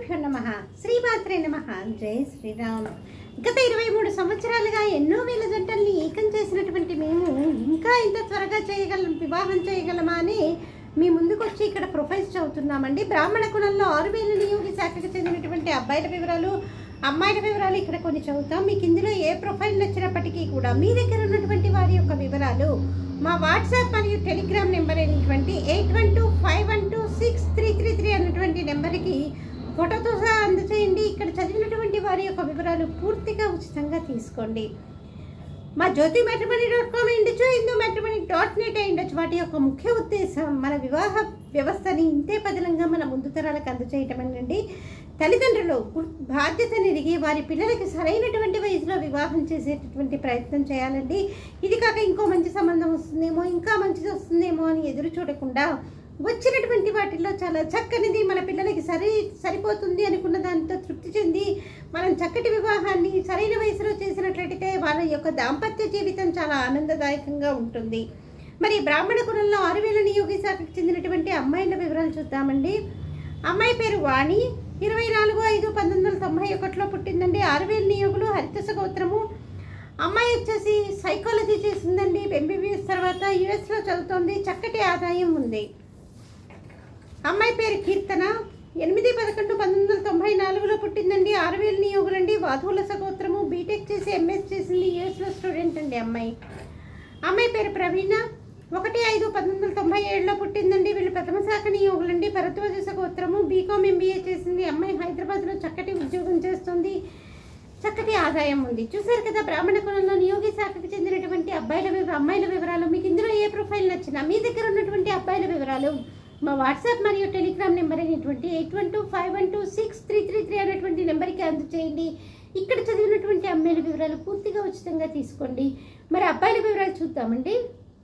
శ్రీగురుభ్యో నమ శ్రీమాత్రే నమ జై శ్రీరామ్ గత ఇరవై మూడు సంవత్సరాలుగా ఎన్నో వేల జంటల్ని ఏకం చేసినటువంటి మేము ఇంకా ఇంత త్వరగా చేయగలం వివాహం చేయగలమా అని మీ ముందుకు వచ్చి ఇక్కడ ప్రొఫైల్స్ చదువుతున్నామండి బ్రాహ్మణ కులంలో ఆరు వేల నియోగి శాఖకు చెందినటువంటి అబ్బాయిల వివరాలు అమ్మాయిల వివరాలు ఇక్కడ కొన్ని చదువుతాం మీకు ఇందులో ఏ ప్రొఫైల్ నచ్చినప్పటికీ కూడా మీ దగ్గర ఉన్నటువంటి వారి యొక్క వివరాలు మా వాట్సాప్ మరియు టెలిగ్రామ్ నెంబర్ అయినటువంటి eight one two five one two six three three three అన్నటువంటి నెంబర్కి ఫోటోతో సహా అందచేయండి ఇక్కడ చదివినటువంటి వారి యొక్క వివరాలు పూర్తిగా ఉచితంగా తీసుకోండి మా జ్యోతి మ్యాట్రిమనీ డాట్ కామ్ అయిండొచ్చు హిందూ మ్యాట్రిమనీ డాట్ నెట్ అయిండొచ్చు వాటి యొక్క ముఖ్య ఉద్దేశం మన వివాహ వ్యవస్థని ఇంతే పదిలంగా మన ముందు తరాలకు అందచేయటమేనండి తల్లిదండ్రులు గు- బాధ్యతను ఎరిగి వారి పిల్లలకి సరైనటువంటి వయసులో వివాహం చేసేటటువంటి ప్రయత్నం చేయాలండి ఇది కాక ఇంకో మంచి సంబంధం వస్తుందేమో ఇంకా మంచిది వస్తుందేమో అని ఎదురు చూడకుండా వచ్చినటువంటి వాటిల్లో చాలా చక్కనిది మన పిల్లలకి సరి సరిపోతుంది అనుకున్న దానితో తృప్తి చెంది మనం చక్కటి వివాహాన్ని సరైన వయసులో చేసినట్లయితే వాళ్ళ యొక్క దాంపత్య జీవితం చాలా ఆనందదాయకంగా ఉంటుంది మరి బ్రాహ్మణ కులంలో ఆరు వేల నియోగి శాఖకు చెందినటువంటి అమ్మాయిల వివరాలు చూద్దామండి అమ్మాయి పేరు వాణి ఇరవై నాలుగు ఐదు పంతొమ్మిది వందల తొంభై ఒకటిలో పుట్టిందండి ఆరు వేల నియోగులు హరితస గోత్రము అమ్మాయి వచ్చేసి సైకాలజీ చేసిందండి ఎంబీబీఎస్ తర్వాత యుఎస్లో చదువుతోంది చక్కటి ఆదాయం ఉంది అమ్మాయి పేరు కీర్తన ఎనిమిది పదకొండు పంతొమ్మిది వందల తొంభై నాలుగులో పుట్టిందండి ఆరు వేల నియోగులండి వాధువుల సగోత్రము బీటెక్ చేసి ఎంఎస్ చేసింది యూఎస్లో స్టూడెంట్ అండి అమ్మాయి అమ్మాయి పేరు ప్రవీణ ఒకటి ఐదు పంతొమ్మిది వందల తొంభై ఏడులో పుట్టిందండి వీళ్ళు ప్రథమ శాఖ నియోగులండి భరద్వాజ సగోత్రము బీకామ్ ఎంబీఏ చేసింది అమ్మాయి హైదరాబాద్లో చక్కటి ఉద్యోగం చేస్తుంది చక్కటి ఆదాయం ఉంది చూసారు కదా బ్రాహ్మణ కులంలో నియోగి శాఖకు చెందినటువంటి అబ్బాయిల వివరాలు అమ్మాయిల వివరాలు మీకు ఇందులో ఏ ప్రొఫైల్ నచ్చినా మీ దగ్గర ఉన్నటువంటి అబ్బాయిల వివరాలు మా వాట్సాప్ మరియు టెలిగ్రామ్ నెంబర్ అయినటువంటి eight one two five one two six three three three అనేటువంటి నెంబర్కి అందచేయండి ఇక్కడ చదివినటువంటి అమ్మాయిల వివరాలు పూర్తిగా ఉచితంగా తీసుకోండి మరి అబ్బాయిల వివరాలు చూద్దామండి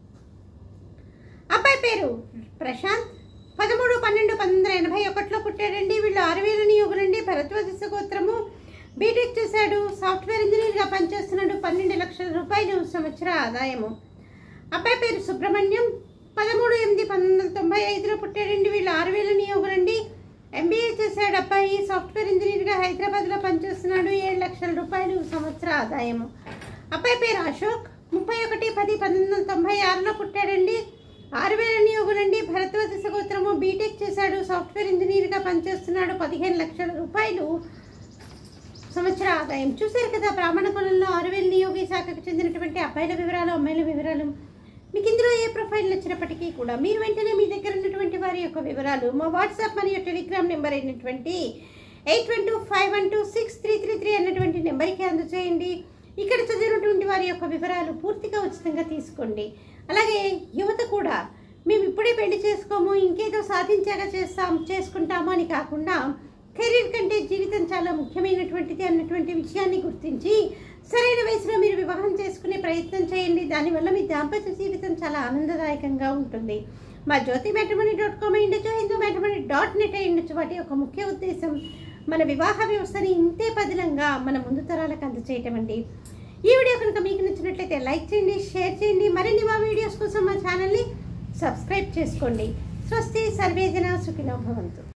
అబ్బాయి పేరు ప్రశాంత్ పదమూడు పన్నెండు పంతొమ్మిది వందల ఎనభై ఒకటిలో పుట్టాడండి వీళ్ళు ఆరు వేల నియోగులండి భరద్వాజ గోత్రము బీటెక్ చేశాడు సాఫ్ట్వేర్ ఇంజనీర్గా పనిచేస్తున్నాడు పన్నెండు లక్షల రూపాయలు సంవత్సర ఆదాయము అబ్బాయి పేరు సుబ్రహ్మణ్యం పదమూడు ఎనిమిది పంతొమ్మిది వందల తొంభై ఐదులో పుట్టాడండి వీళ్ళు ఆరు వేల నియోగులండి ఎంబీఏ చేశాడు అబ్బాయి సాఫ్ట్వేర్ ఇంజనీర్గా హైదరాబాద్లో పనిచేస్తున్నాడు ఏడు లక్షల రూపాయలు సంవత్సర ఆదాయము అబ్బాయి పేరు అశోక్ ముప్పై ఒకటి పది పంతొమ్మిది వందల తొంభై ఆరులో పుట్టాడండి ఆరు వేల నియోగులండి భరద్వాజ సగోత్రము బీటెక్ చేశాడు సాఫ్ట్వేర్ ఇంజనీర్గా పనిచేస్తున్నాడు పదిహేను లక్షల రూపాయలు సంవత్సర ఆదాయం చూశారు కదా బ్రాహ్మణ కులంలో ఆరు వేల నియోగి శాఖకు చెందినటువంటి అబ్బాయిల వివరాలు అమ్మాయిల వివరాలు మీకు ఇందులో ఏ ప్రొఫైల్ నచ్చినప్పటికీ కూడా మీరు వెంటనే మీ దగ్గర ఉన్నటువంటి వారి యొక్క వివరాలు మా వాట్సాప్ మరియు టెలిగ్రామ్ నెంబర్ అయినటువంటి eight one two five one two six three three three అన్నటువంటి నెంబర్కి అందచేయండి ఇక్కడ చదివినటువంటి వారి యొక్క వివరాలు పూర్తిగా ఉచితంగా తీసుకోండి అలాగే యువత కూడా మేము ఇప్పుడే పెళ్లి చేసుకోము ఇంకేదో సాధించాక చేస్తాం చేసుకుంటాము అని కాకుండా కెరీర్ కంటే జీవితం చాలా ముఖ్యమైనటువంటిది అన్నటువంటి విషయాన్ని గుర్తించి సరైన వయసులో మీరు వివాహం చేసుకునే ప్రయత్నం చేయండి దానివల్ల మీ దాంపత్య జీవితం చాలా ఆనందదాయకంగా ఉంటుంది మా జ్యోతి మ్యాట్రిమనీ డాట్ కామ్ అయ్యుండొచ్చు హిందూ మ్యాట్రిమనీ డాట్ నెట్ అయ్యుండొచ్చు వాటి యొక్క ముఖ్య ఉద్దేశం మన వివాహ వ్యవస్థని ఇంతే పదిలంగా మన ముందు తరాలకు అందచేయటం అండి ఈ వీడియో కనుక మీకు నచ్చినట్లయితే లైక్ చేయండి షేర్ చేయండి మరిన్ని మా వీడియోస్ కోసం మా ఛానల్ని సబ్స్క్రైబ్ చేసుకోండి స్వస్తి సర్వేజన సుఖినో భవంతు